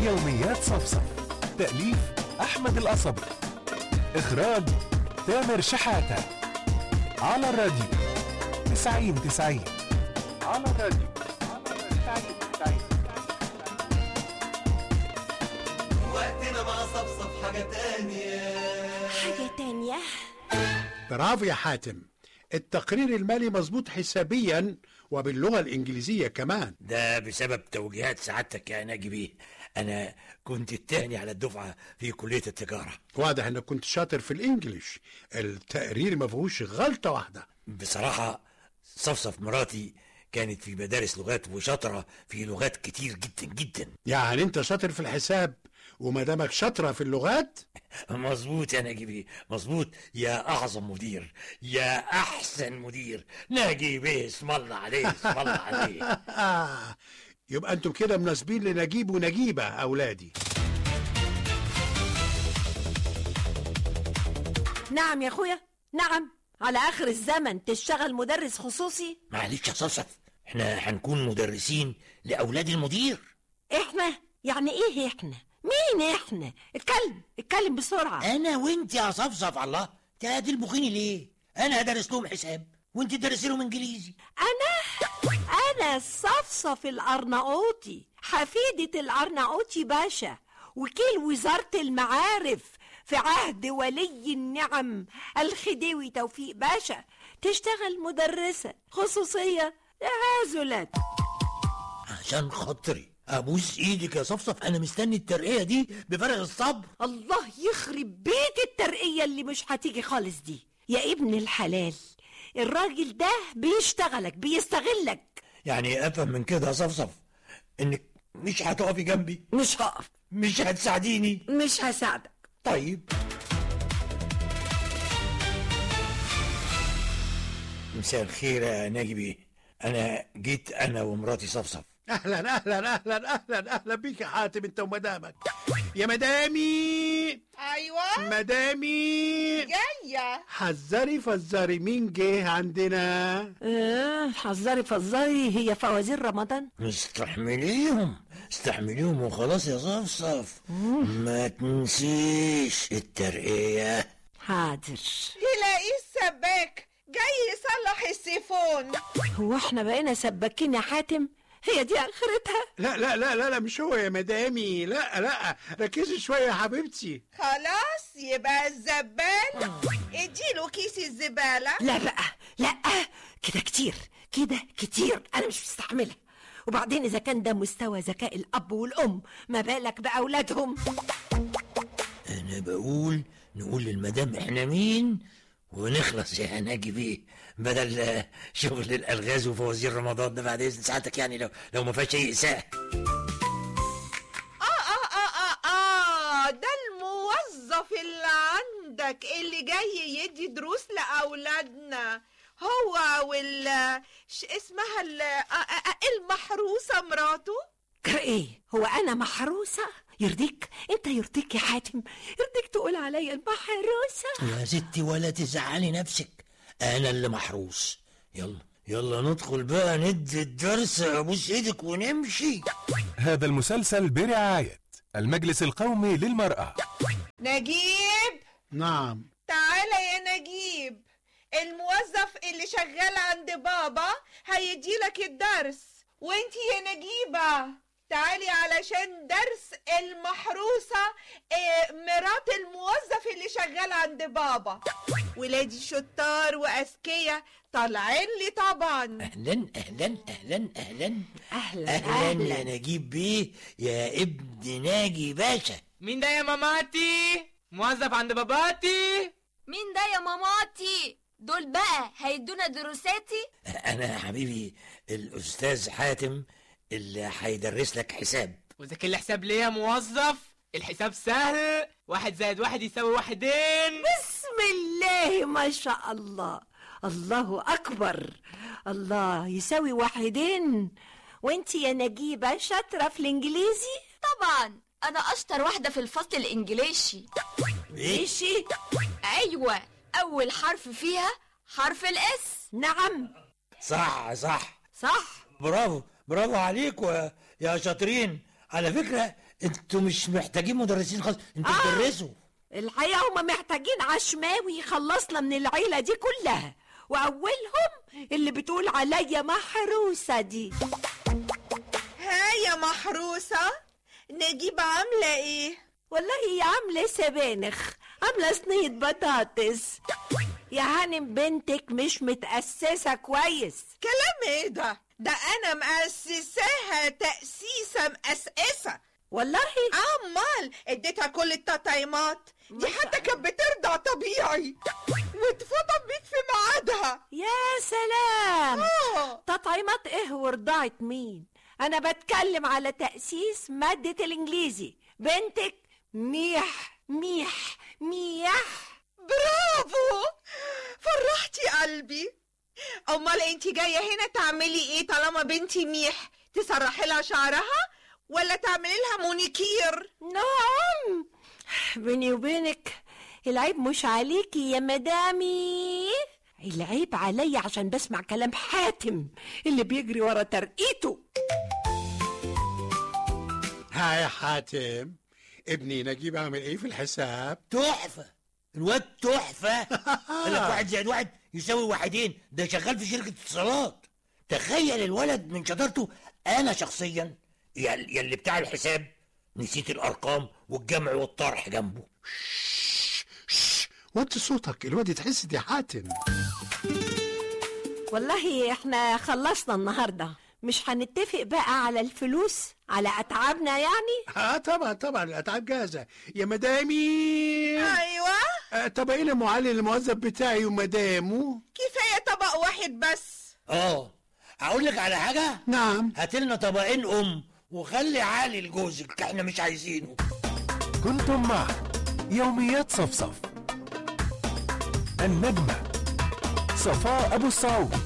يوميات صفصف تأليف أحمد القصبي إخراج تامر شحاتة على الراديو 90 90 على الراديو 90 90 وقتنا مع صفصف حاجة تانية حاجة تانية برافو يا حاتم التقرير المالي مظبوط حسابيا وباللغة الإنجليزية كمان ده بسبب توجيهات سعادتك يا ناجي بيه انا كنت التاني على الدفعه في كليه التجاره واضح انك كنت شاطر في الانجليش التقرير ما فيهوش غلطة واحدة بصراحه صفصف مراتي كانت في مدارس لغات وشاطره في لغات كتير جدا جدا يعني انت شاطر في الحساب ومدامك شاطرة في اللغات مظبوط يا ناجي بيه مظبوط يا اعظم مدير يا احسن مدير ناجي بيه اسم الله عليه اسم الله عليه آه. يبقى انتم كده مناسبين لنجيب ونجيبة أولادي نعم يا اخويا نعم على اخر الزمن تشتغل مدرس خصوصي معلش يا صفصف احنا هنكون مدرسين لاولاد المدير احنا يعني ايه احنا مين احنا اتكلم اتكلم بسرعة انا وانت يا صفصف الله تلبخيني ليه انا هدرس لهم حساب وانت تدرسي لهم انجليزي انا انا صفصف الارناؤوطي حفيدة الارناؤوطي باشا وكيل وزارة المعارف في عهد ولي النعم الخديوي توفيق باشا تشتغل مدرسة خصوصية لهازلت عشان خاطري ابوس ايدك يا صفصف انا مستني الترقيه دي بفارغ الصبر الله يخرب بيت الترقية اللي مش هتيجي خالص دي يا ابن الحلال الراجل ده بيشتغلك بيستغلك يعني افهم من كده يا صفصف انك مش هتقفي جنبي مش هقف مش هتساعديني مش هساعدك طيب مساء الخير يا ناجي بيه انا جيت انا ومراتي صفصف أهلا أهلا أهلا أهلا أهلا بيك يا حاتم أنت ومدامك يا مدامي ايوه مدامي جايه حذري فزري مين جه عندنا اه حذري فزري هي فوازير رمضان استحمليهم استحمليهم وخلاص يا صفصف ما تنسيش الترقية حاضر تلاقيه السباك جاي يصلح السيفون هو احنا بقينا سباكين يا حاتم هي دي اخرتها لا لا لا لا لا مش هو يا مدامي لا لا ركزي شوية يا حبيبتي خلاص يبقى الزبال اديله كيس الزبالة لا بقى لا كده كتير كده كتير انا مش مستحملها وبعدين اذا كان ده مستوى ذكاء الاب والام ما بالك باولادهم انا بقول نقول للمدام احنا مين ونخلص يا ناجي بيه بدل آه، شغل الالغاز وفوازير رمضان ده بعد اذن ساعتك يعني لو لو ما فيهاش اي اساءه اه اه اه اه اه ده الموظف اللي عندك اللي جاي يدي دروس لأولادنا هو وال ش اسمها ال... آه آه آه المحروسة مراته كر ايه هو انا محروسه يرضيك انت يرضيك يا حاتم يرضيك تقول عليا المحروسه يا ستي ولا تزعلي نفسك انا اللي محروس يلا يلا ندخل بقى ندي الدرس ابوس ايدك ونمشي هذا المسلسل برعاية المجلس القومي للمرأة نجيب نعم تعالى يا نجيب الموظف اللي شغال عند بابا هيديلك الدرس وانتي يا نجيبة تعالي علشان درس المحروسة آه، مرات الموظف اللي شغال عند بابا ولادي شطار وأذكياء طالعين لي طبعا اهلا اهلا اهلا اهلا اهلا اهلا يا نجيب بيه يا ابن ناجي باشا مين ده يا ماماتي موظف عند باباتي مين ده يا ماماتي دول بقى هيدونا دروساتي انا يا حبيبي الاستاذ حاتم اللي هيدرس لك حساب وذاكر لي حساب ليه يا موظف الحساب سهل واحد زائد واحد يساوي واحدين بسم الله ما شاء الله الله اكبر الله يساوي واحدين وانت يا نجيبه شاطره في الانجليزي طبعا انا اشطر واحده في الفصل الانجليزي ماشي ايوه اول حرف فيها حرف الاس نعم صح صح صح برافو برافو عليكم يا- يا شاطرين على فكرة انتوا مش محتاجين مدرسين خالص انتوا آه. تدرسوا الحقيقة هما محتاجين عشماوي يخلصنا من العيلة دي كلها وأولهم اللي بتقول عليا محروسة دي ها يا محروسة نجيب عاملة ايه والله هي عاملة سبانخ عاملة صينية بطاطس يا هانم بنتك مش متأسسة كويس كلام ايه ده ده انا مؤسساها تأسيسة مؤسسة والله امال اديتها كل التطعيمات دي حتى كانت بترضع طبيعي واتفضل بيك في ميعادها يا سلام اه تطعيمات ايه ورضعت مين انا بتكلم على تأسيس مادة الانجليزي بنتك ميح ميح ميح برافو فرحتي قلبي امال انت جايه هنا تعملي ايه طالما بنتي ميح تسرحي لها شعرها ولا تعملي لها مونيكير نعم بيني وبينك العيب مش عليكي يا مدامي العيب عليا عشان بسمع كلام حاتم اللي بيجري ورا ترقيته ها يا حاتم ابني نجيب عامل ايه في الحساب تحفة الواد تحفة قال لك واحد زائد واحد يساوي واحدين ده شغال في شركة اتصالات تخيل الولد من شطارته أنا شخصيا يل- يلي بتاع الحساب نسيت الأرقام والجمع والطرح جنبه شش وطي صوتك الواد يتحسد يا حاتم والله احنا خلصنا النهارده مش هنتفق بقى على الفلوس على اتعابنا يعني اه طبعا طبعا الاتعاب جاهزه يا مدامي ايوه آه طب ايه المعلم الموظف بتاعي ومدامه كفايه طبق واحد بس اه أقول لك على حاجة نعم هات لنا طبقين أم وخلي عالي لجوزك احنا مش عايزينه كنتم مع يوميات صفصف النجمة صفاء أبو السعود